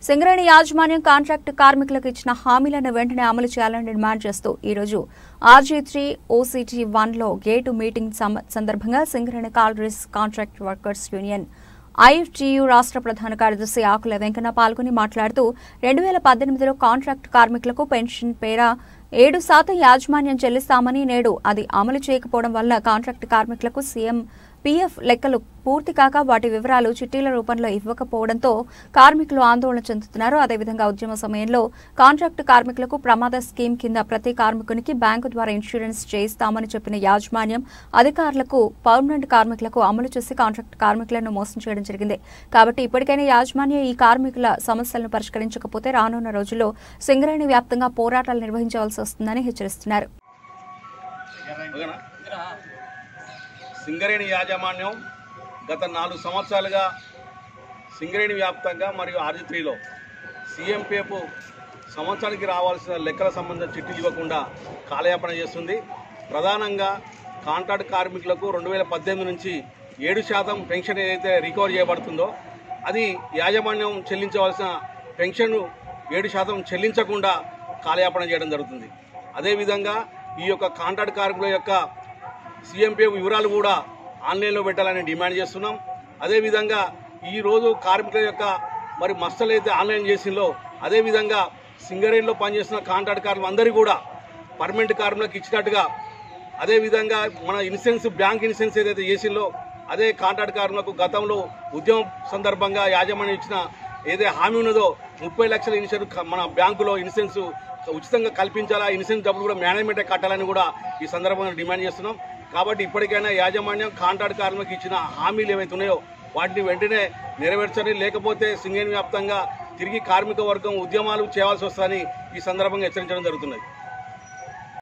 సింగరేణి యాజమాన్యం కాంట్రాక్ట్ కార్మికులకు ఇచ్చిన హామీలను వెంటనే అమలు చేయాలని డిమాండ్ చేస్తూ ఈరోజు ఆర్జీ త్రీ ఓసీటీ వన్లో గేటు మీటింగ్ సమ- సందర్భంగా Singareni collieries contract workers union IFTU రాష్ట్ర ప్రధాన కార్యదర్శి ఆకుల వెంకన్న పాల్గొని మాట్లాడుతూ రెండు వేల పద్దెనిమిదిలో కాంట్రాక్ట్ కార్మికులకు పెన్షన్ పేర ఏడు శాతం యాజమాన్యం చెల్లిస్తామని నేడు అది అమలు చేయకపోవడం వల్ల కాంట్రాక్ట్ కార్మికులకు సీఎం పీఎఫ్ లెక్కలు పూర్తి కాక వాటి వివరాలు చిట్టీల రూపంలో ఇవ్వకపోవడంతో కార్మికులు ఆందోళన చెందుతున్నారు అదేవిధంగా ఉద్యమ సమయంలో కాంట్రాక్ట్ కార్మికులకు ప్రమాద స్కీమ్ కింద ప్రతి కార్మికునికి బ్యాంకు ద్వారా ఇన్సూరెన్స్ చేయిస్తామని చెప్పిన యాజమాన్యం అధికారులకు పర్మనెంట్ కార్మికులకు అమలు చేసి కాంట్రాక్ట్ కార్మికులను మోసం చేయడం జరిగింది కాబట్టి ఇప్పటికైనా యాజమాన్యం ఈ కార్మికుల సమస్యలను పరిష్కరించకపోతే రానున్న రోజుల్లో సింగరేణి వ్యాప్తంగా పోరాటాలు నిర్వహించవలసి వస్తుందని హెచ్చరిస్తున్నారు ఓకేనా సింగరేణి యాజమాన్యం గత నాలుగు సంవత్సరాలుగా సింగరేణి వ్యాప్తంగా మరియు ఆర్జీ త్రీలో సీఎంపీఎఫ్ సంవత్సరానికి రావాల్సిన లెక్కల సంబంధించిన చిట్టీలు ఇవ్వకుండా కాలయాపన చేస్తుంది ప్రధానంగా కాంట్రాక్ట్ కార్మికులకు రెండు వేల పద్దెనిమిది నుంచి ఏడు శాతం పెన్షన్ ఏదైతే రికవర్ చేయబడుతుందో అది యాజమాన్యం చెల్లించవలసిన పెన్షన్ ఏడు శాతం చెల్లించకుండా కాలయాపన చేయడం జరుగుతుంది అదేవిధంగా ఈ యొక్క కాంట్రాక్ట్ కార్మికుల యొక్క సీఎంపీఎఫ్ వివరాలు కూడా ఆన్లైన్లో పెట్టాలని డిమాండ్ చేస్తున్నాం అదేవిధంగా ఈరోజు కార్మికుల యొక్క మరి మస్తలు అయితే ఆన్లైన్ చేసిందో అదేవిధంగా సింగరేణిలో పనిచేస్తున్న కాంట్రాక్ట్ కార్మికులు అందరికీ కూడా పర్మనెంట్ కార్మికులకు ఇచ్చినట్టుగా అదేవిధంగా మన ఇన్సూరెన్స్ బ్యాంక్ ఇన్సూరెన్స్ ఏదైతే చేసిందో అదే కాంట్రాక్ట్ కార్మికులకు గతంలో ఉద్యమం సందర్భంగా యాజమాన్యం ఇచ్చిన ఏదైతే హామీ ఉన్నదో ముప్పై లక్షల ఇన్సూరెన్స్ క- మన బ్యాంకులో ఇన్సూరెన్స్ ఉచితంగా కల్పించాలా ఇన్సూరెన్స్ డబ్బులు కూడా మేనేజ్మెంటే కట్టాలని కూడా ఈ సందర్భంగా డిమాండ్ చేస్తున్నాం కాబట్టి ఇప్పటికైనా యాజమాన్యం కాంట్రాక్ట్ కార్మికులకు ఇచ్చిన హామీలు ఏవైతే ఉన్నాయో వాటిని వెంటనే నెరవేర్చని లేకపోతే సింగేని వ్యాప్తంగా తిరిగి కార్మిక వర్గం ఉద్యమాలు చేయాల్సి వస్తుందని ఈ సందర్భంగా హెచ్చరించడం జరుగుతున్నది